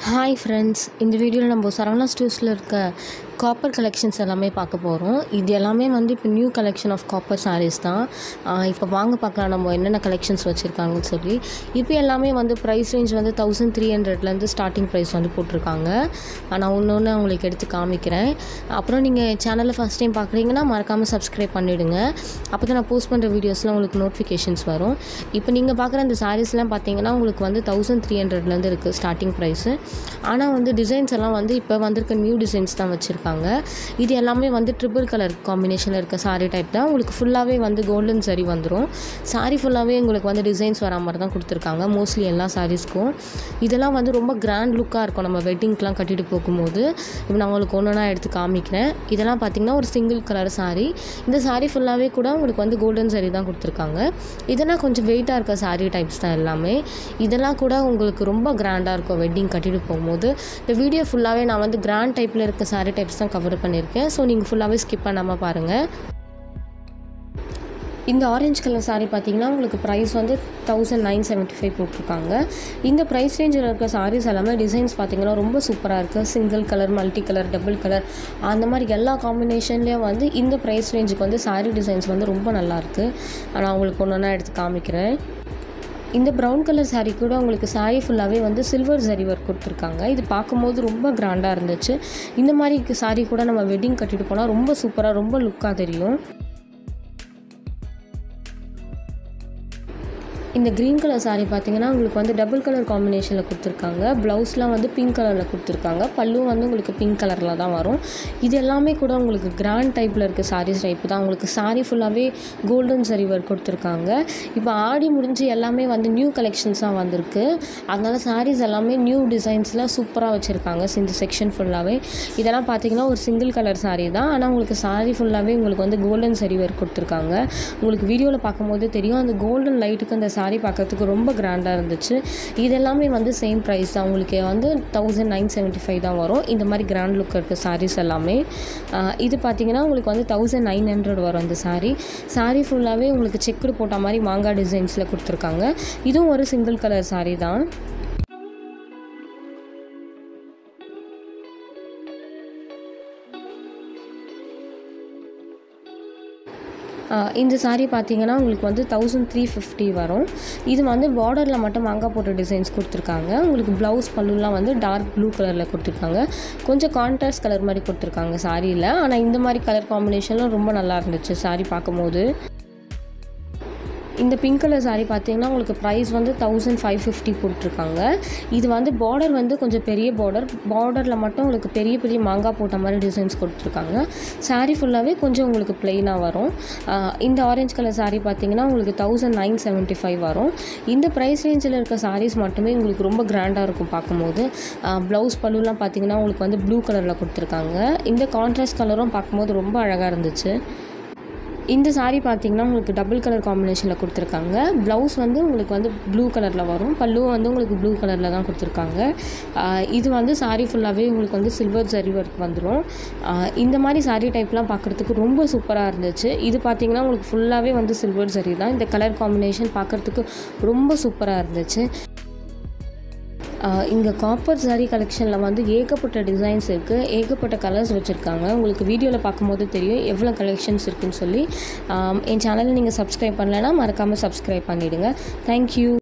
hi friends இந்த வீடியோவில் நம்ம சரவணா ஸ்டோர்ஸில் இருக்க காப்பர் கலெக்ஷன்ஸ் எல்லாமே பார்க்க போகிறோம் இது எல்லாமே வந்து இப்போ new collection of copper sarees தான் ஆஹ் இப்போ வாங்க பார்க்கலாம் நம்ம என்னென்ன கலெக்ஷன்ஸ் வச்சுருக்காங்கன்னு சொல்லி இப்போ எல்லாமே வந்து ப்ரைஸ் ரேஞ்ச் வந்து தௌசண்ட் த்ரீ ஹண்ட்ரட்லேருந்து ஸ்டார்டிங் ப்ரைஸ் வந்து போட்டிருக்காங்க நான் ஒன்று ஒன்று உங்களுக்கு எடுத்து காமிக்கிறேன் அப்புறம் நீங்கள் சேனலை ஃபஸ்ட் டைம் பார்க்குறீங்கன்னா மறக்காமல் சப்ஸ்கிரைப் பண்ணிவிடுங்க அப்போ தான் நான் போஸ்ட் பண்ணுற வீடியோஸ்லாம் உங்களுக்கு நோட்டிஃபிகேஷன்ஸ் வரும் இப்போ நீங்கள் பார்க்குற அந்த சாரீஸ்லாம் பார்த்தீங்கன்னா உங்களுக்கு வந்து தௌசண்ட் த்ரீ ஹண்ட்ரட்லேருந்து இருக்குது ஸ்டார்டிங் ப்ரைஸு ஆனால் வந்து டிசைன்ஸ் எல்லாம் வந்து இப்போ வந்திருக்க நியூ டிசைன்ஸ் தான் வச்சுருக்காங்க இது எல்லாமே வந்து ட்ரிபிள் கலர் காம்பினேஷனில் இருக்க saree டைப் தான் உங்களுக்கு ஃபுல்லாகவே வந்து கோல்டன் சரி வந்துடும் saree ஃபுல்லாகவே உங்களுக்கு வந்து டிசைன்ஸ் வரா மாதிரி தான் கொடுத்துருக்காங்க மோஸ்ட்லி எல்லா சாரீஸ்க்கும் இதெல்லாம் வந்து ரொம்ப கிராண்ட் லுக்காக இருக்கும் நம்ம வெட்டிங்க்கெலாம் கட்டிட்டு போகும்போது இப்போ நான் உங்களுக்கு ஒன்று ஒன்றா எடுத்து காமிக்கிறேன் இதெல்லாம் பார்த்தீங்கன்னா ஒரு சிங்கிள் கலர் saree இந்த saree ஃபுல்லாகவே கூட உங்களுக்கு வந்து கோல்டன் saree தான் கொடுத்துருக்காங்க இதெல்லாம் கொஞ்சம் வெயிட்டாக இருக்க saree டைப்ஸ் தான் எல்லாமே இதெல்லாம் கூட உங்களுக்கு ரொம்ப கிராண்டாக இருக்கும் வெட்டிங் கட்டிட்டு போகும்போது இந்த வீடியோ ஃபுல்லாகவே நான் வந்து கிராண்ட் டைப்பில் இருக்க saree டைப்ஸ் தான் கவர் பண்ணியிருக்கேன் ஸோ நீங்கள் ஃபுல்லாகவே ஸ்கிப் பண்ணாமல் பாருங்கள் இந்த ஆரஞ்சு கலர் saree பார்த்தீங்கன்னா உங்களுக்கு ப்ரைஸ் வந்து தௌசண்ட் நைன் செவன்ட்டி ஃபைவ் போட்டிருக்காங்க இந்த ப்ரைஸ் ரேஞ்சில் இருக்க sarees எல்லாமே டிசைன்ஸ் பார்த்தீங்கன்னா ரொம்ப சூப்பராக இருக்குது single colour multi colour double colour அந்த மாதிரி எல்லா காம்பினேஷன்லேயும் வந்து இந்த ப்ரைஸ் ரேஞ்சுக்கு வந்து saree டிசைன்ஸ் வந்து ரொம்ப நல்லாயிருக்கு நான் உங்களுக்கு ஒன்று ஒன்றா எடுத்து காமிக்கிறேன் இந்த ப்ரௌன் கலர் saree கூட உங்களுக்கு saree ஃபுல்லாகவே வந்து சில்வர் சரி ஒர்க் கொடுத்துருக்காங்க இது பார்க்கும்போது ரொம்ப கிராண்டாக இருந்துச்சு இந்த மாதிரி saree கூட நம்ம வெட்டிங் கட்டிட்டு போனால் ரொம்ப சூப்பராக ரொம்ப லுக்காக தெரியும் இந்த க்ரீன் கலர் saree பார்த்தீங்கன்னா உங்களுக்கு வந்து டபுள் கலர் காம்பினேஷனில் கொடுத்துருக்காங்க ப்ளவுஸ்லாம் வந்து பிங்க் கலரில் கொடுத்துருக்காங்க பல்லும் வந்து உங்களுக்கு பிங்க் கலரில் தான் வரும் இது எல்லாமே கூட உங்களுக்கு கிராண்ட் டைப்பில் இருக்க சாரீஸ் டைப் தான் உங்களுக்கு saree ஃபுல்லாகவே கோல்டன் சரி ஒர்க் கொடுத்துருக்காங்க இப்போ ஆடி முடிஞ்சு எல்லாமே வந்து நியூ கலெக்ஷன்ஸாக வந்திருக்கு அதனால sarees எல்லாமே நியூ டிசைன்ஸில் சூப்பராக வச்சுருக்காங்க இந்த செக்ஷன் ஃபுல்லாகவே இதெல்லாம் பார்த்தீங்கன்னா ஒரு சிங்கிள் கலர் saree தான் ஆனால் உங்களுக்கு saree ஃபுல்லாகவே உங்களுக்கு வந்து கோல்டன் சரி ஒர்க் கொடுத்துருக்காங்க உங்களுக்கு வீடியோவில் பார்க்கும்போது தெரியும் அந்த கோல்டன் லைட்டுக்கு அந்த saree பார்க்கறதுக்கு ரொம்ப கிராண்டாக இருந்துச்சு இது எல்லாமே வந்து சேம் ப்ரைஸ் தான் உங்களுக்கு வந்து தௌசண்ட் நைன் செவன்ட்டி ஃபைவ் தான் வரும் இந்த மாதிரி கிராண்ட் லுக் இருக்க sarees எல்லாமே ஆஹ் இது பார்த்தீங்கன்னா உங்களுக்கு வந்து தௌசண்ட் நைன் ஹண்ட்ரட் வரும் அந்த saree saree ஃபுல்லாகவே உங்களுக்கு செக்குடு போட்ட மாதிரி மாங்காய் டிசைன்ஸில் கொடுத்துருக்காங்க இதுவும் ஒரு சிங்கிள் கலர் saree தான் ஆஹ் இந்த saree பார்த்தீங்கன்னா உங்களுக்கு வந்து தௌசண்ட் த்ரீ ஃபிஃப்டி வரும் இது வந்து பார்டரில் மட்டும் மாங்காய் போட்ட டிசைன்ஸ் கொடுத்துருக்காங்க உங்களுக்கு ப்ளவுஸ் பல்லுலாம் வந்து டார்க் ப்ளூ கலரில் கொடுத்துருக்காங்க கொஞ்சம் கான்ட்ராஸ்ட் கலர் மாதிரி கொடுத்துருக்காங்க சாரியில் ஆனால் இந்த மாதிரி கலர் காம்பினேஷன்லாம் ரொம்ப நல்லா இருந்துச்சு saree பார்க்கும்போது இந்த பிங்க் கலர் saree பார்த்தீங்கன்னா உங்களுக்கு ப்ரைஸ் வந்து தௌசண்ட் ஃபைவ் ஃபிஃப்டி போட்டிருக்காங்க இது வந்து பார்டர் வந்து கொஞ்சம் பெரிய பார்டர் பார்டரில் மட்டும் உங்களுக்கு பெரிய பெரிய மாங்காய் போட்ட மாதிரி டிசைன்ஸ் கொடுத்துருக்காங்க saree ஃபுல்லாகவே கொஞ்சம் உங்களுக்கு ப்ளெயினாக வரும் ஆஹ் இந்த ஆரஞ்சு கலர் saree பார்த்தீங்கன்னா உங்களுக்கு தௌசண்ட் நைன் செவன்ட்டி ஃபைவ் வரும் இந்த ப்ரைஸ் ரேஞ்சில் இருக்க sarees மட்டுமே உங்களுக்கு ரொம்ப கிராண்டாக இருக்கும் பார்க்கும்போது ப்ளவுஸ் பல்லுலாம் பார்த்தீங்கன்னா உங்களுக்கு வந்து ப்ளூ கலரில் கொடுத்துருக்காங்க இந்த கான்ட்ராஸ்ட் கலரும் பார்க்கும்போது ரொம்ப அழகாக இருந்துச்சு இந்த saree பார்த்தீங்கன்னா உங்களுக்கு டபுள் கலர் காம்பினேஷனில் கொடுத்துருக்காங்க ப்ளவுஸ் வந்து உங்களுக்கு வந்து ப்ளூ கலரில் வரும் பல்லு வந்து உங்களுக்கு ப்ளூ கலரில் தான் கொடுத்துருக்காங்க ஆஹ் இது வந்து saree ஃபுல்லாகவே உங்களுக்கு வந்து சில்வர் ஜரி ஒர்க் வந்துடும் இந்த மாதிரி saree டைப்லாம் பார்க்குறதுக்கு ரொம்ப சூப்பராக இருந்துச்சு இது பார்த்தீங்கன்னா உங்களுக்கு ஃபுல்லாகவே வந்து சில்வர் ஜரி தான் இந்த கலர் காம்பினேஷன் பார்க்குறதுக்கு ரொம்ப சூப்பராக இருந்துச்சு இங்கே காப்பர் saree கலெக்ஷனில் வந்து ஏகப்பட்ட டிசைன்ஸ் இருக்குது ஏகப்பட்ட கலர்ஸ் வச்சுருக்காங்க உங்களுக்கு வீடியோவில் பார்க்கும்போது தெரியும் எவ்வளோ கலெக்ஷன்ஸ் இருக்குன்னு சொல்லி ஆம், என் சேனலை நீங்கள் சப்ஸ்கிரைப் பண்ணலைன்னா மறக்காமல் சப்ஸ்கிரைப் பண்ணிவிடுங்க தேங்க்யூ